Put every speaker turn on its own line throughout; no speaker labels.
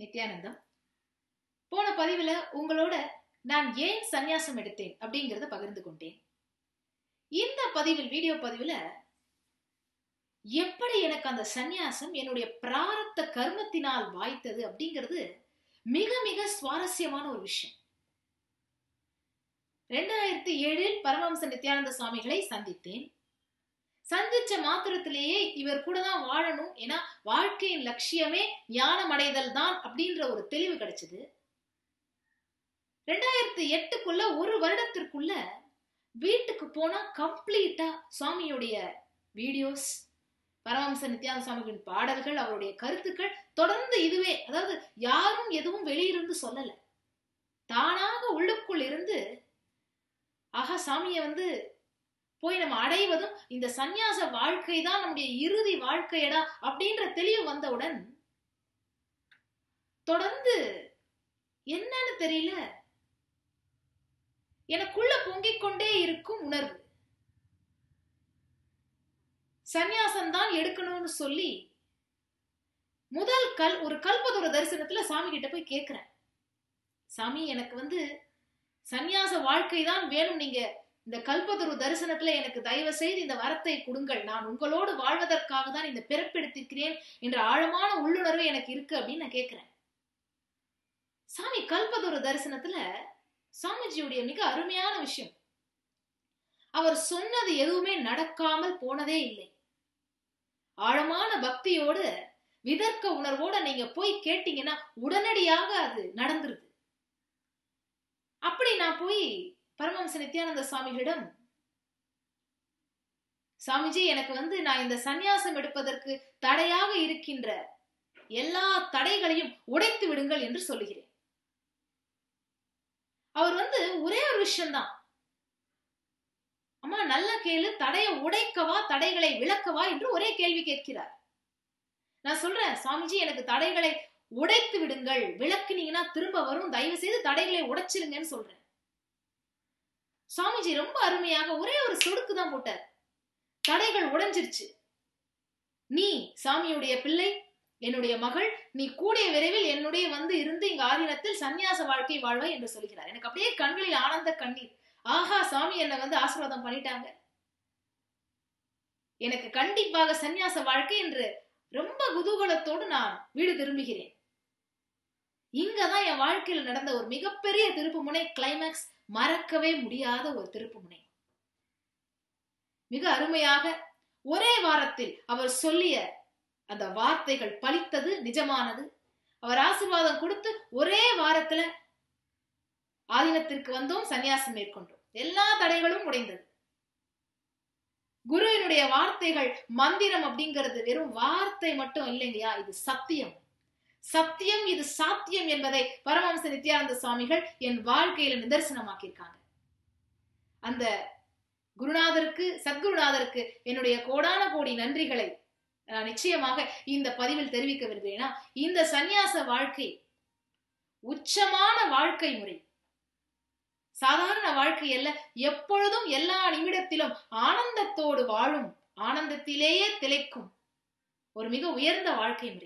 நித்யானந்தம் போன பதிவுல உங்களோட நான் ஏன் சந்நியாசம் எடுத்தேன் அப்படிங்கறத பகிர்ந்து கொண்டேன் இந்த பதிவில் வீடியோ பதிவுல எப்படி எனக்கு அந்த சந்நியாசம் என்னுடைய பிராரத்த கர்மத்தினால் வாய்த்தது அப்படிங்கிறது மிக மிக சுவாரஸ்யமான ஒரு விஷயம் ரெண்டாயிரத்தி ஏழில் பரமஹம்ச நித்யானந்த சுவாமிகளை சந்தித்தேன் சந்திச்ச மாத்திரத்திலேயே இவர் கூட தான் வாழணும் ஏன்னா வாழ்க்கையின் லட்சியமே ஞானம் அடைதல் தான் அப்படின்ற ஒரு தெளிவு கிடைச்சது ரெண்டாயிரத்தி எட்டுக்குள்ள ஒரு வருடத்திற்குள்ள வீட்டுக்கு போனா கம்ப்ளீட்டா சுவாமியுடைய வீடியோஸ் பரமஹம்ச நித்யானந்த சுவாமிகளின் பாடல்கள் அவருடைய கருத்துக்கள் தொடர்ந்து இதுவே அதாவது யாரும் எதுவும் வெளியிருந்து சொல்லல தானாக உள்ளுக்குள் இருந்து ஆஹா சாமியை வந்து போய் நம்ம அடைவதும் இந்த சந்நியாச வாழ்க்கை தான் நம்முடைய இறுதி வாழ்க்கையடா அப்படின்ற தெளிவு வந்தவுடன் தொடர்ந்து என்னன்னு தெரியல எனக்குள்ள பொங்கிக் கொண்டே இருக்கும் உணர்வு சந்நியாசம் தான் எடுக்கணும்னு சொல்லி முதல் கல் ஒரு கல்பதொரு தரிசனத்துல சாமி கிட்ட போய் கேக்குறேன் சாமி எனக்கு வந்து சந்நியாச வாழ்க்கை தான் வேணும் நீங்க இந்த கல்பதுரு தரிசனத்துல எனக்கு தயவு செய்து இந்த வரத்தை கொடுங்கள் நான் உங்களோடு வாழ்வதற்காக தான் இந்த பிறப்பெடுத்திருக்கிறேன் என்ற ஆழமான உள்ளுணர்வு எனக்கு இருக்கு அப்படின்னு நான் கேட்கிறேன் சாமி கல்பதுரு தரிசனத்துல சாமிஜியுடைய மிக அருமையான விஷயம் அவர் சொன்னது எதுவுமே நடக்காமல் போனதே இல்லை ஆழமான பக்தியோடு விதர்க்க உணர்வோட நீங்க போய் கேட்டீங்கன்னா உடனடியாக அது நடந்துருது அப்படி நான் போய் பரமஹம்ச நித்யானந்த சுவாமிகளிடம் சாமிஜி எனக்கு வந்து நான் இந்த சந்நியாசம் எடுப்பதற்கு தடையாக இருக்கின்ற எல்லா தடைகளையும் உடைத்து விடுங்கள் என்று சொல்லுகிறேன் அவர் வந்து ஒரே ஒரு விஷயம்தான் அம்மா நல்ல கேளு தடையை உடைக்கவா தடைகளை விளக்கவா என்று ஒரே கேள்வி கேட்கிறார் நான் சொல்றேன் சாமிஜி எனக்கு தடைகளை உடைத்து விடுங்கள் விளக்குனீங்கன்னா திரும்ப வரும் தயவு செய்து தடைகளை உடைச்சிருங்கன்னு சொல்றேன் சாமிஜி ரொம்ப அருமையாக ஒரே ஒரு சொடுக்கு தான் போட்டார் தடைகள் உடைஞ்சிருச்சு நீ சாமியுடைய பிள்ளை என்னுடைய மகள் நீ கூடிய விரைவில் என்னுடைய வந்து இருந்து இங்க ஆதீனத்தில் சந்நியாச வாழ்க்கை வாழ்வாய் என்று சொல்கிறார் எனக்கு அப்படியே கண்களில் ஆனந்த கண்ணீர் ஆஹா சாமி என்னை வந்து ஆசீர்வாதம் பண்ணிட்டாங்க எனக்கு கண்டிப்பாக சந்நியாச வாழ்க்கை என்று ரொம்ப குதூகலத்தோடு நான் வீடு திரும்புகிறேன் இங்கதான் என் வாழ்க்கையில் நடந்த ஒரு மிகப்பெரிய திருப்பு முனை கிளைமேக்ஸ் மறக்கவே முடியாத ஒரு திருப்பு முனை மிக அருமையாக ஒரே வாரத்தில் அவர் சொல்லிய அந்த வார்த்தைகள் பலித்தது நிஜமானது அவர் ஆசிர்வாதம் கொடுத்து ஒரே வாரத்துல ஆதீனத்திற்கு வந்தோம் சன்னியாசம் மேற்கொண்டோம் எல்லா தடைகளும் உடைந்தது குருவினுடைய வார்த்தைகள் மந்திரம் அப்படிங்கிறது வெறும் வார்த்தை மட்டும் இல்லைங்கயா இது சத்தியம் சத்தியம் இது சாத்தியம் என்பதை பரமஹம்ச நித்யானந்த சுவாமிகள் என் வாழ்க்கையில நிதர்சனமாக்கியிருக்காங்க அந்த குருநாதருக்கு சத்குருநாதருக்கு என்னுடைய கோடான கோடி நன்றிகளை நான் நிச்சயமாக இந்த பதிவில் தெரிவிக்க விரும்புகிறேன்னா இந்த சந்நியாச வாழ்க்கை உச்சமான வாழ்க்கை முறை சாதாரண வாழ்க்கை அல்ல எப்பொழுதும் எல்லா நிமிடத்திலும் ஆனந்தத்தோடு வாழும் ஆனந்தத்திலேயே திளைக்கும் ஒரு மிக உயர்ந்த வாழ்க்கை முறை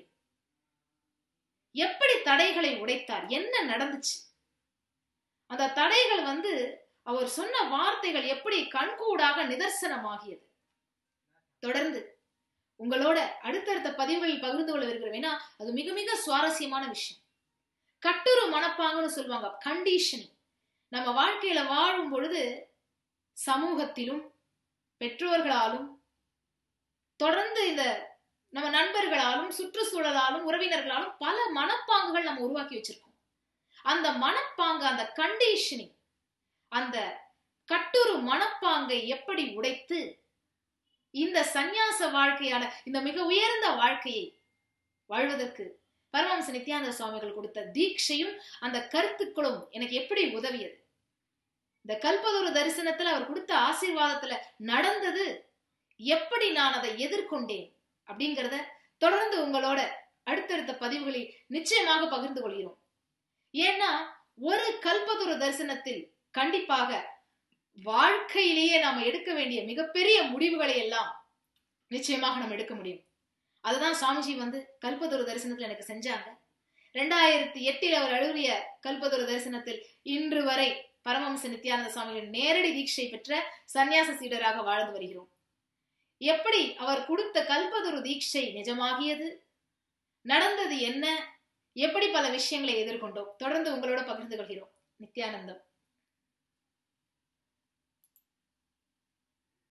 எப்படி தடைகளை உடைத்தார் என்ன நடந்துச்சு அந்த தடைகள் வந்து அவர் சொன்ன வார்த்தைகள் எப்படி கண்கூடாக நிதர்சனமாகியது தொடர்ந்து உங்களோட அடுத்தடுத்த பதிவுகளில் பகிர்ந்து கொள்ள விரும்புகிறேன் அது மிக மிக சுவாரஸ்யமான விஷயம் கட்டுரு மனப்பாங்கன்னு சொல்லுவாங்க கண்டிஷனிங் நம்ம வாழ்க்கையில வாழும் பொழுது சமூகத்திலும் பெற்றோர்களாலும் தொடர்ந்து இந்த நம்ம நண்பர்களாலும் சுற்றுச்சூழலாலும் உறவினர்களாலும் பல மனப்பாங்குகள் நம்ம உருவாக்கி வச்சிருக்கோம் அந்த மனப்பாங்கு அந்த கண்டிஷனிங் அந்த கட்டுரு மனப்பாங்கை எப்படி உடைத்து இந்த சந்நியாச வாழ்க்கையான இந்த மிக உயர்ந்த வாழ்க்கையை வாழ்வதற்கு பரமஹம்ச நித்யானந்த சுவாமிகள் கொடுத்த தீட்சையும் அந்த கருத்துக்களும் எனக்கு எப்படி உதவியது இந்த கல்பதொரு தரிசனத்துல அவர் கொடுத்த ஆசீர்வாதத்துல நடந்தது எப்படி நான் அதை எதிர்கொண்டேன் அப்படிங்கிறத தொடர்ந்து உங்களோட அடுத்தடுத்த பதிவுகளில் நிச்சயமாக பகிர்ந்து கொள்கிறோம் ஏன்னா ஒரு கல்பதொரு தரிசனத்தில் கண்டிப்பாக வாழ்க்கையிலேயே நாம எடுக்க வேண்டிய மிகப்பெரிய முடிவுகளை எல்லாம் நிச்சயமாக நம்ம எடுக்க முடியும் அதுதான் சாமிஜி வந்து கல்பதொரு தரிசனத்துல எனக்கு செஞ்சாங்க ரெண்டாயிரத்தி எட்டில் அவர் அழுவிய கல்பதுர தரிசனத்தில் இன்று வரை பரமஹம்ச நித்யானந்த சுவாமிகளின் நேரடி தீட்சை பெற்ற சந்நியாச சீடராக வாழ்ந்து வருகிறோம் எப்படி அவர் கொடுத்த கல்பதுரு தீட்சை நிஜமாகியது நடந்தது என்ன எப்படி பல விஷயங்களை எதிர்கொண்டோம் தொடர்ந்து உங்களோட பகிர்ந்து கொள்கிறோம் நித்யானந்தம்